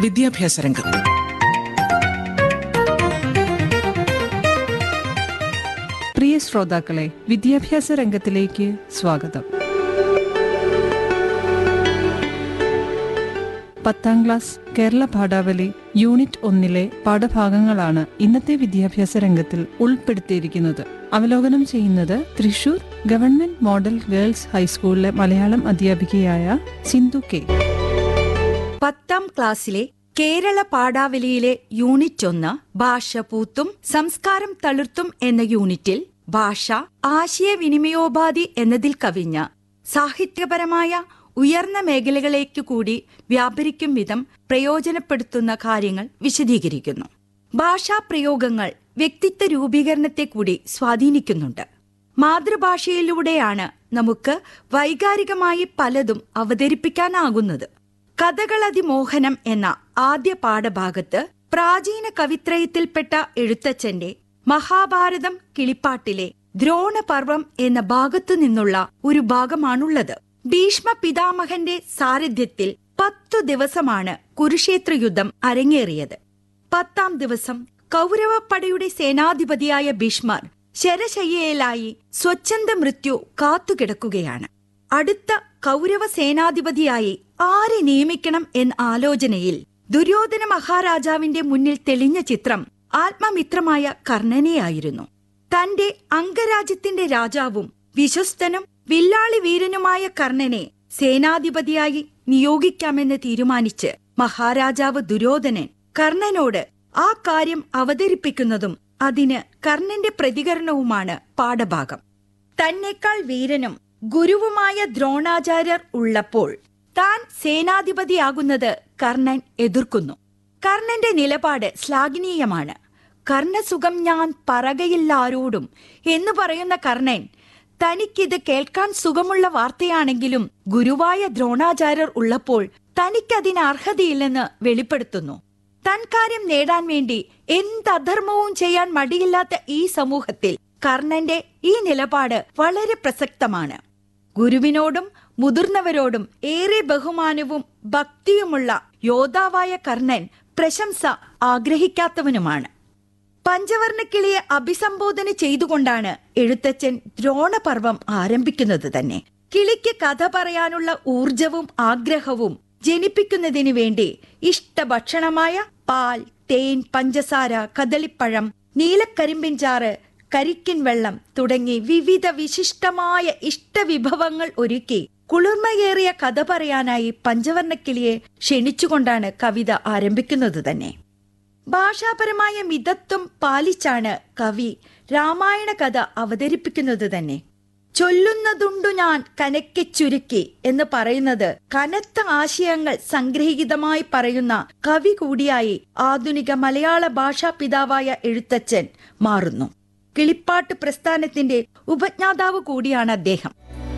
വിദ്യാഭ്യാസ രംഗം പ്രിയ ശ്രോതാക്കളെ വിദ്യാഭ്യാസ രംഗത്തിലേക്ക് സ്വാഗതം പത്താം ക്ലാസ് കേരള പാഠാവലി യൂണിറ്റ് ഒന്നിലെ പാഠഭാഗങ്ങളാണ് ഇന്നത്തെ വിദ്യാഭ്യാസ രംഗത്തിൽ ഉൾപ്പെടുത്തിയിരിക്കുന്നത് അവലോകനം ചെയ്യുന്നത് തൃശൂർ ഗവൺമെന്റ് മോഡൽ ഗേൾസ് ഹൈസ്കൂളിലെ മലയാളം അധ്യാപികയായ സിന്ധു കെ പത്താം ക്ലാസ്സിലെ കേരള പാഠാവലിയിലെ യൂണിറ്റ് ഒന്ന് ഭാഷ പൂത്തും സംസ്കാരം തളിർത്തും എന്ന യൂണിറ്റിൽ ഭാഷ ആശയവിനിമയോപാധി എന്നതിൽ കവിഞ്ഞ സാഹിത്യപരമായ ഉയർന്ന മേഖലകളിലേക്ക് കൂടി വ്യാപരിക്കും വിധം പ്രയോജനപ്പെടുത്തുന്ന കാര്യങ്ങൾ വിശദീകരിക്കുന്നു ഭാഷാ പ്രയോഗങ്ങൾ വ്യക്തിത്വ രൂപീകരണത്തെ കൂടി സ്വാധീനിക്കുന്നുണ്ട് മാതൃഭാഷയിലൂടെയാണ് നമുക്ക് വൈകാരികമായി പലതും അവതരിപ്പിക്കാനാകുന്നത് കഥകളതിമോഹനം എന്ന ആദ്യ പാഠഭാഗത്ത് പ്രാചീന കവിത്രയത്തിൽപ്പെട്ട എഴുത്തച്ഛന്റെ മഹാഭാരതം കിളിപ്പാട്ടിലെ ദ്രോണപർവം എന്ന ഭാഗത്തു നിന്നുള്ള ഒരു ഭാഗമാണുള്ളത് ഭീഷ്മ പിതാമഹന്റെ സാരഥ്യത്തിൽ പത്തു ദിവസമാണ് കുരുക്ഷേത്ര യുദ്ധം അരങ്ങേറിയത് പത്താം ദിവസം കൗരവപ്പടയുടെ സേനാധിപതിയായ ഭീഷ്മർ ശരശയ്യയിലായി സ്വച്ഛന്ത മൃത്യു കാത്തുകിടക്കുകയാണ് അടുത്ത കൗരവ സേനാധിപതിയായി ആരെ നിയമിക്കണം എന്ന ആലോചനയിൽ ദുര്യോധന മഹാരാജാവിന്റെ മുന്നിൽ തെളിഞ്ഞ ചിത്രം ആത്മമിത്രമായ കർണനെയായിരുന്നു തന്റെ അംഗരാജ്യത്തിന്റെ രാജാവും വിശ്വസ്തനും വില്ലാളി വീരനുമായ കർണനെ സേനാധിപതിയായി നിയോഗിക്കാമെന്ന് തീരുമാനിച്ച് മഹാരാജാവ് ദുര്യോധനൻ കർണനോട് ആ കാര്യം അവതരിപ്പിക്കുന്നതും അതിന് കർണന്റെ പ്രതികരണവുമാണ് പാഠഭാഗം തന്നെക്കാൾ വീരനും ഗുരുവുമായ ദ്രോണാചാര്യർ ഉള്ളപ്പോൾ താൻ സേനാധിപതിയാകുന്നത് കർണൻ എതിർക്കുന്നു കർണന്റെ നിലപാട് ശ്ലാഘനീയമാണ് കർണസുഖം ഞാൻ പറകയില്ലാരോടും എന്ന് പറയുന്ന കർണൻ തനിക്കിത് കേൾക്കാൻ സുഖമുള്ള വാർത്തയാണെങ്കിലും ഗുരുവായ ദ്രോണാചാര്യർ ഉള്ളപ്പോൾ തനിക്കതിന് അർഹതയില്ലെന്ന് വെളിപ്പെടുത്തുന്നു തൻ കാര്യം നേടാൻ വേണ്ടി എന്ത് അധർമ്മവും ചെയ്യാൻ മടിയില്ലാത്ത ഈ സമൂഹത്തിൽ കർണന്റെ ഈ നിലപാട് വളരെ പ്രസക്തമാണ് ഗുരുവിനോടും മുതിർന്നവരോടും ഏറെ ബഹുമാനവും ഭക്തിയുമുള്ള യോദ്ധാവായ കർണൻ പ്രശംസ ആഗ്രഹിക്കാത്തവനുമാണ് പഞ്ചവർണക്കിളിയെ അഭിസംബോധന ചെയ്തുകൊണ്ടാണ് എഴുത്തച്ഛൻ ദ്രോണപർവം ആരംഭിക്കുന്നത് തന്നെ കിളിക്ക് കഥ പറയാനുള്ള ഊർജവും ആഗ്രഹവും ജനിപ്പിക്കുന്നതിനു വേണ്ടി ഇഷ്ടഭക്ഷണമായ പാൽ തേൻ പഞ്ചസാര കദളിപ്പഴം നീലക്കരിമ്പിൻചാറ് കരിക്കിൻ വെള്ളം തുടങ്ങി വിവിധ വിശിഷ്ടമായ ഇഷ്ടവിഭവങ്ങൾ ഒരുക്കി കുളിർമയേറിയ കഥ പറയാനായി പഞ്ചവർണക്കിളിയെ ക്ഷണിച്ചുകൊണ്ടാണ് കവിത ആരംഭിക്കുന്നത് തന്നെ ഭാഷാപരമായ മിതത്വം പാലിച്ചാണ് കവി രാമായണ കഥ അവതരിപ്പിക്കുന്നത് തന്നെ ചൊല്ലുന്നതുണ്ടു ഞാൻ കനക്കെ ചുരുക്കി എന്ന് പറയുന്നത് കനത്ത ആശയങ്ങൾ സംഗ്രഹീതമായി പറയുന്ന കവി കൂടിയായി ആധുനിക മലയാള ഭാഷാ പിതാവായ എഴുത്തച്ഛൻ മാറുന്നു കിളിപ്പാട്ട് പ്രസ്ഥാനത്തിന്റെ ഉപജ്ഞാതാവ് കൂടിയാണ് അദ്ദേഹം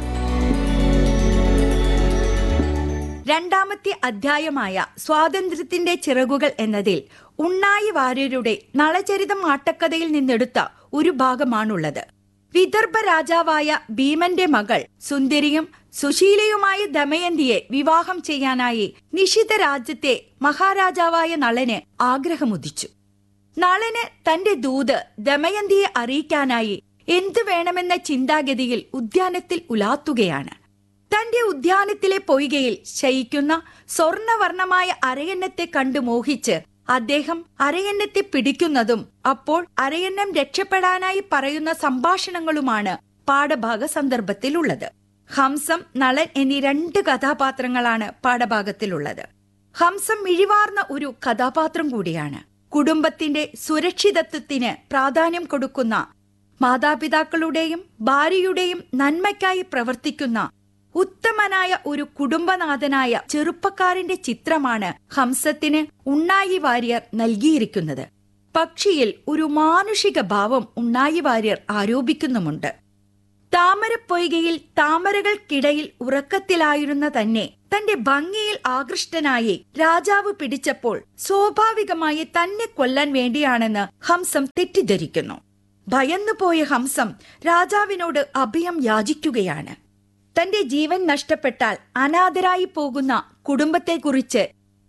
രണ്ടാമത്തെ അധ്യായമായ സ്വാതന്ത്ര്യത്തിന്റെ ചിറകുകൾ എന്നതിൽ ഉണ്ണായി വാര്യരുടെ നളചരിതം ആട്ടക്കഥയിൽ നിന്നെടുത്ത ഒരു ഭാഗമാണുള്ളത് വിദർഭ രാജാവായ ഭീമന്റെ മകൾ സുന്ദരിയും സുശീലയുമായ ദമയന്തിയെ വിവാഹം ചെയ്യാനായി നിഷിത രാജ്യത്തെ മഹാരാജാവായ നളന് ആഗ്രഹമുദിച്ചു നളന് തന്റെ ദൂത് ദമയന്തിയെ അറിയിക്കാനായി എന്തു വേണമെന്ന ചിന്താഗതിയിൽ ഉദ്യാനത്തിൽ ഉലാത്തുകയാണ് തന്റെ ഉദ്യാനത്തിലെ പൊയ്കയിൽ ശയിക്കുന്ന സ്വർണവർണമായ അരയന്നത്തെ കണ്ടു മോഹിച്ച് അദ്ദേഹം അരയന്നത്തെ പിടിക്കുന്നതും അപ്പോൾ അരയന്നം രക്ഷപ്പെടാനായി പറയുന്ന സംഭാഷണങ്ങളുമാണ് പാഠഭാഗ സന്ദർഭത്തിലുള്ളത് ഹംസം നളൻ എന്നീ രണ്ട് കഥാപാത്രങ്ങളാണ് പാഠഭാഗത്തിലുള്ളത് ഹംസം മിഴിവാർന്ന ഒരു കഥാപാത്രം കൂടിയാണ് കുടുംബത്തിന്റെ സുരക്ഷിതത്വത്തിന് പ്രാധാന്യം കൊടുക്കുന്ന മാതാപിതാക്കളുടെയും ഭാര്യയുടെയും നന്മയ്ക്കായി പ്രവർത്തിക്കുന്ന ഉത്തമനായ ഒരു കുടുംബനാഥനായ ചെറുപ്പക്കാരന്റെ ചിത്രമാണ് ഹംസത്തിന് ഉണ്ണായി വാര്യർ നൽകിയിരിക്കുന്നത് പക്ഷിയിൽ ഒരു മാനുഷിക ഭാവം ഉണ്ണായി വാര്യർ ആരോപിക്കുന്നുമുണ്ട് താമരപ്പൊയ്കയിൽ താമരകൾക്കിടയിൽ ഉറക്കത്തിലായിരുന്ന തന്നെ തന്റെ ഭംഗിയിൽ ആകൃഷ്ടനായി രാജാവ് പിടിച്ചപ്പോൾ സ്വാഭാവികമായി തന്നെ കൊല്ലാൻ വേണ്ടിയാണെന്ന് ഹംസം തെറ്റിദ്ധരിക്കുന്നു ഭയന്നുപോയ ഹംസം രാജാവിനോട് അഭയം യാചിക്കുകയാണ് തന്റെ ജീവൻ നഷ്ടപ്പെട്ടാൽ അനാഥരായി പോകുന്ന കുടുംബത്തെക്കുറിച്ച്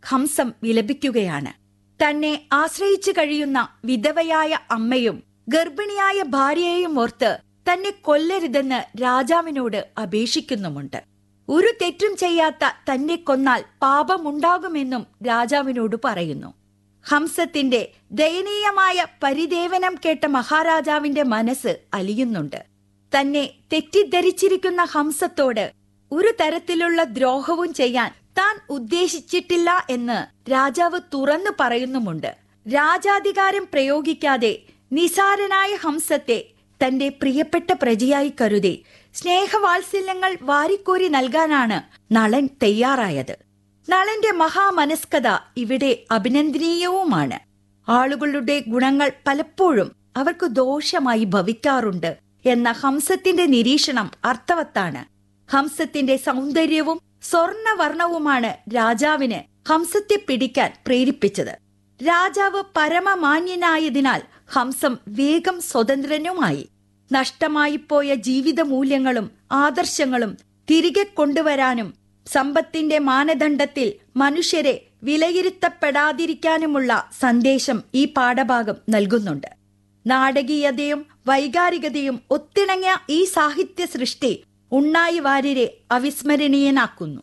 ഹംസം വിലപിക്കുകയാണ് തന്നെ ആശ്രയിച്ചു കഴിയുന്ന വിധവയായ അമ്മയും ഗർഭിണിയായ ഭാര്യയെയും ഓർത്ത് തന്നെ കൊല്ലരുതെന്ന് രാജാവിനോട് അപേക്ഷിക്കുന്നുമുണ്ട് ഒരു തെറ്റും ചെയ്യാത്ത തന്നെ കൊന്നാൽ പാപമുണ്ടാകുമെന്നും രാജാവിനോട് പറയുന്നു ഹംസത്തിന്റെ ദയനീയമായ പരിദേവനം കേട്ട മഹാരാജാവിന്റെ മനസ്സ് അലിയുന്നുണ്ട് തന്നെ തെറ്റിദ്ധരിച്ചിരിക്കുന്ന ഹംസത്തോട് ഒരു തരത്തിലുള്ള ദ്രോഹവും ചെയ്യാൻ താൻ ഉദ്ദേശിച്ചിട്ടില്ല എന്ന് രാജാവ് തുറന്നു പറയുന്നുമുണ്ട് രാജാധികാരം പ്രയോഗിക്കാതെ നിസാരനായ ഹംസത്തെ തന്റെ പ്രിയപ്പെട്ട പ്രജയായി കരുതി സ്നേഹവാത്സല്യങ്ങൾ വാരിക്കോരി നൽകാനാണ് നളൻ തയ്യാറായത് നളന്റെ മഹാമനസ്കത ഇവിടെ അഭിനന്ദനീയവുമാണ് ആളുകളുടെ ഗുണങ്ങൾ പലപ്പോഴും അവർക്ക് ദോഷമായി ഭവിക്കാറുണ്ട് എന്ന ഹംസത്തിന്റെ നിരീക്ഷണം അർത്ഥവത്താണ് ഹംസത്തിന്റെ സൗന്ദര്യവും സ്വർണവർണവുമാണ് രാജാവിന് ഹംസത്തെ പിടിക്കാൻ പ്രേരിപ്പിച്ചത് രാജാവ് പരമമാന്യനായതിനാൽ ഹംസം വേഗം സ്വതന്ത്രനുമായി നഷ്ടമായി പോയ ജീവിത മൂല്യങ്ങളും ആദർശങ്ങളും തിരികെ കൊണ്ടുവരാനും സമ്പത്തിന്റെ മാനദണ്ഡത്തിൽ മനുഷ്യരെ വിലയിരുത്തപ്പെടാതിരിക്കാനുമുള്ള സന്ദേശം ഈ പാഠഭാഗം നൽകുന്നുണ്ട് നാടകീയതയും വൈകാരികതയും ഒത്തിണങ്ങിയ ഈ സാഹിത്യ സൃഷ്ടി ഉണ്ണായി വാര്യരെ അവിസ്മരണീയനാക്കുന്നു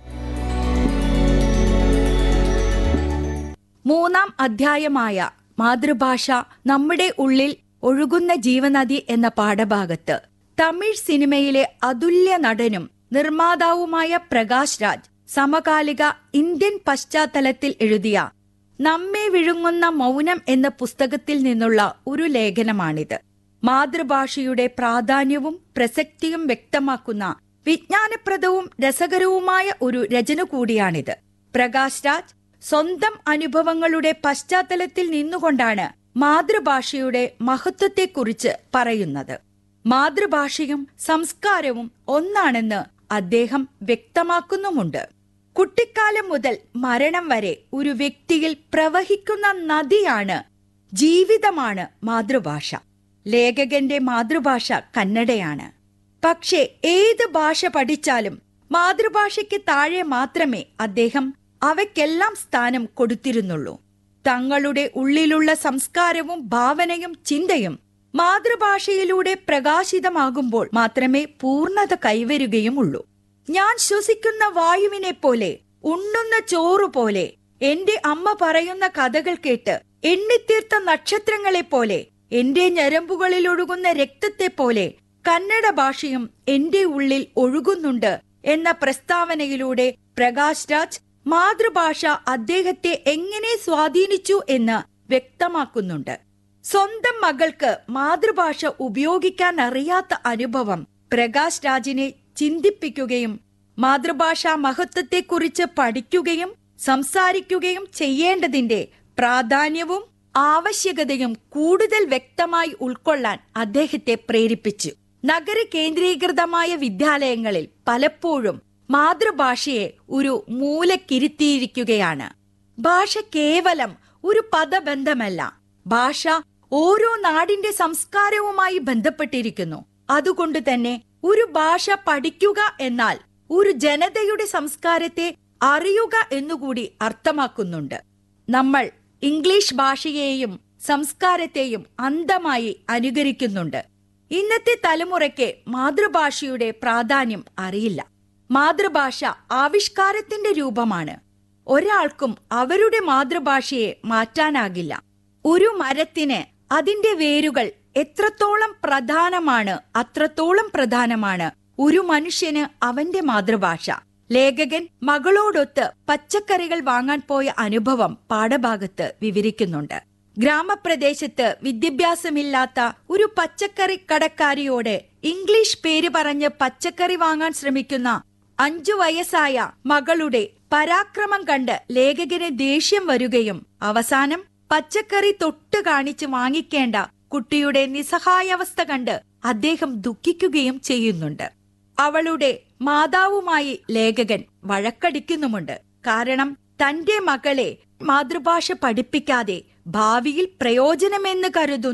മൂന്നാം അധ്യായമായ മാതൃഭാഷ നമ്മുടെ ഉള്ളിൽ ഒഴുകുന്ന ജീവനദി എന്ന പാഠഭാഗത്ത് തമിഴ് സിനിമയിലെ അതുല്യ നടനും നിർമ്മാതാവുമായ പ്രകാശ് രാജ് സമകാലിക ഇന്ത്യൻ പശ്ചാത്തലത്തിൽ എഴുതിയ നമ്മെ വിഴുങ്ങുന്ന മൗനം എന്ന പുസ്തകത്തിൽ നിന്നുള്ള ഒരു ലേഖനമാണിത് മാതൃഭാഷയുടെ പ്രാധാന്യവും പ്രസക്തിയും വ്യക്തമാക്കുന്ന വിജ്ഞാനപ്രദവും രസകരവുമായ ഒരു രചന കൂടിയാണിത് പ്രകാശ് രാജ് സ്വന്തം അനുഭവങ്ങളുടെ പശ്ചാത്തലത്തിൽ നിന്നുകൊണ്ടാണ് മാതൃഭാഷയുടെ മഹത്വത്തെക്കുറിച്ച് പറയുന്നത് മാതൃഭാഷയും സംസ്കാരവും ഒന്നാണെന്ന് അദ്ദേഹം വ്യക്തമാക്കുന്നുമുണ്ട് കുട്ടിക്കാലം മുതൽ മരണം വരെ ഒരു വ്യക്തിയിൽ പ്രവഹിക്കുന്ന നദിയാണ് ജീവിതമാണ് മാതൃഭാഷ ലേഖകന്റെ മാതൃഭാഷ കന്നഡയാണ് പക്ഷേ ഏത് ഭാഷ പഠിച്ചാലും മാതൃഭാഷയ്ക്ക് താഴെ മാത്രമേ അദ്ദേഹം അവയ്ക്കെല്ലാം സ്ഥാനം കൊടുത്തിരുന്നുള്ളൂ തങ്ങളുടെ ഉള്ളിലുള്ള സംസ്കാരവും ഭാവനയും ചിന്തയും മാതൃഭാഷയിലൂടെ പ്രകാശിതമാകുമ്പോൾ മാത്രമേ പൂർണ്ണത കൈവരുകയുമുള്ളൂ ഞാൻ ശ്വസിക്കുന്ന വായുവിനെ പോലെ ഉണ്ണുന്ന ചോറു പോലെ എന്റെ അമ്മ പറയുന്ന കഥകൾ കേട്ട് എണ്ണിത്തീർത്ത നക്ഷത്രങ്ങളെ പോലെ എന്റെ ഞരമ്പുകളിൽ ഒഴുകുന്ന രക്തത്തെ പോലെ കന്നഡ ഭാഷയും എന്റെ ഉള്ളിൽ ഒഴുകുന്നുണ്ട് എന്ന പ്രസ്താവനയിലൂടെ പ്രകാശ് രാജ് മാതൃഭാഷ അദ്ദേഹത്തെ എങ്ങനെ സ്വാധീനിച്ചു എന്ന് വ്യക്തമാക്കുന്നുണ്ട് സ്വന്തം മകൾക്ക് മാതൃഭാഷ ഉപയോഗിക്കാൻ അറിയാത്ത അനുഭവം പ്രകാശ് രാജിനെ ചിന്തിപ്പിക്കുകയും മാതൃഭാഷാ മഹത്വത്തെക്കുറിച്ച് പഠിക്കുകയും സംസാരിക്കുകയും ചെയ്യേണ്ടതിന്റെ പ്രാധാന്യവും ആവശ്യകതയും കൂടുതൽ വ്യക്തമായി ഉൾക്കൊള്ളാൻ അദ്ദേഹത്തെ പ്രേരിപ്പിച്ചു നഗര കേന്ദ്രീകൃതമായ വിദ്യാലയങ്ങളിൽ പലപ്പോഴും മാതൃഭാഷയെ ഒരു മൂലക്കിരുത്തിയിരിക്കുകയാണ് ഭാഷ കേവലം ഒരു പദബന്ധമല്ല ഭാഷ ഓരോ നാടിന്റെ സംസ്കാരവുമായി ബന്ധപ്പെട്ടിരിക്കുന്നു അതുകൊണ്ട് തന്നെ ഒരു ഭാഷ പഠിക്കുക എന്നാൽ ഒരു ജനതയുടെ സംസ്കാരത്തെ അറിയുക എന്നുകൂടി അർത്ഥമാക്കുന്നുണ്ട് നമ്മൾ ഇംഗ്ലീഷ് ഭാഷയെയും സംസ്കാരത്തെയും അന്ധമായി അനുകരിക്കുന്നുണ്ട് ഇന്നത്തെ തലമുറയ്ക്ക് മാതൃഭാഷയുടെ പ്രാധാന്യം അറിയില്ല മാതൃഭാഷ ആവിഷ്കാരത്തിന്റെ രൂപമാണ് ഒരാൾക്കും അവരുടെ മാതൃഭാഷയെ മാറ്റാനാകില്ല ഒരു മരത്തിന് അതിന്റെ വേരുകൾ എത്രത്തോളം പ്രധാനമാണ് അത്രത്തോളം പ്രധാനമാണ് ഒരു മനുഷ്യന് അവന്റെ മാതൃഭാഷ ലേഖകൻ മകളോടൊത്ത് പച്ചക്കറികൾ വാങ്ങാൻ പോയ അനുഭവം പാഠഭാഗത്ത് വിവരിക്കുന്നുണ്ട് ഗ്രാമപ്രദേശത്ത് വിദ്യാഭ്യാസമില്ലാത്ത ഒരു പച്ചക്കറി കടക്കാരിയോട് ഇംഗ്ലീഷ് പേര് പറഞ്ഞ് പച്ചക്കറി വാങ്ങാൻ ശ്രമിക്കുന്ന അഞ്ചു വയസ്സായ മകളുടെ പരാക്രമം കണ്ട് ലേഖകന് ദേഷ്യം വരികയും അവസാനം പച്ചക്കറി തൊട്ട് കാണിച്ച് വാങ്ങിക്കേണ്ട കുട്ടിയുടെ നിസ്സഹായാവസ്ഥ കണ്ട് അദ്ദേഹം ദുഃഖിക്കുകയും ചെയ്യുന്നുണ്ട് അവളുടെ മാതാവുമായി ലേഖകൻ വഴക്കടിക്കുന്നുമുണ്ട് കാരണം തന്റെ മകളെ മാതൃഭാഷ പഠിപ്പിക്കാതെ ഭാവിയിൽ പ്രയോജനമെന്ന് കരുതുന്ന